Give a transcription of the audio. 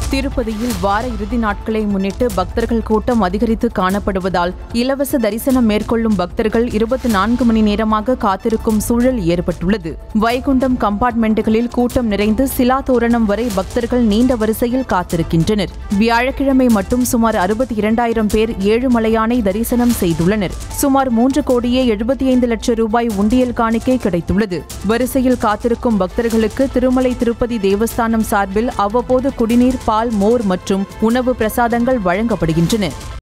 திருப்பதியில் வார இறுதி நாட்களை முன்னிட்டு பக்தர்கள் கூட்டம் அதிகரித்து காணப்படுவதால் இலவச தரிசனம் மேற்கொள்ளும் பக்தர்கள் இருபத்தி நான்கு மணி நேரமாக காத்திருக்கும் சூழல் ஏற்பட்டுள்ளது வைகுண்டம் கம்பார்ட்மெண்ட்டுகளில் கூட்டம் நிறைந்து சிலா தோரணம் வரை பக்தர்கள் நீண்ட வரிசையில் காத்திருக்கின்றனர் வியாழக்கிழமை மட்டும் சுமார் அறுபத்தி இரண்டாயிரம் பேர் ஏழுமலையானை தரிசனம் செய்துள்ளனர் சுமார் மூன்று கோடியே எழுபத்தி ஐந்து லட்சம் ரூபாய் உண்டியல் காணிக்கை கிடைத்துள்ளது வரிசையில் காத்திருக்கும் பக்தர்களுக்கு திருமலை திருப்பதி தேவஸ்தானம் சார்பில் அவ்வப்போது குடிநீர் பால் மோர் மற்றும் உணவு பிரசாதங்கள் வழங்கப்படுகின்றன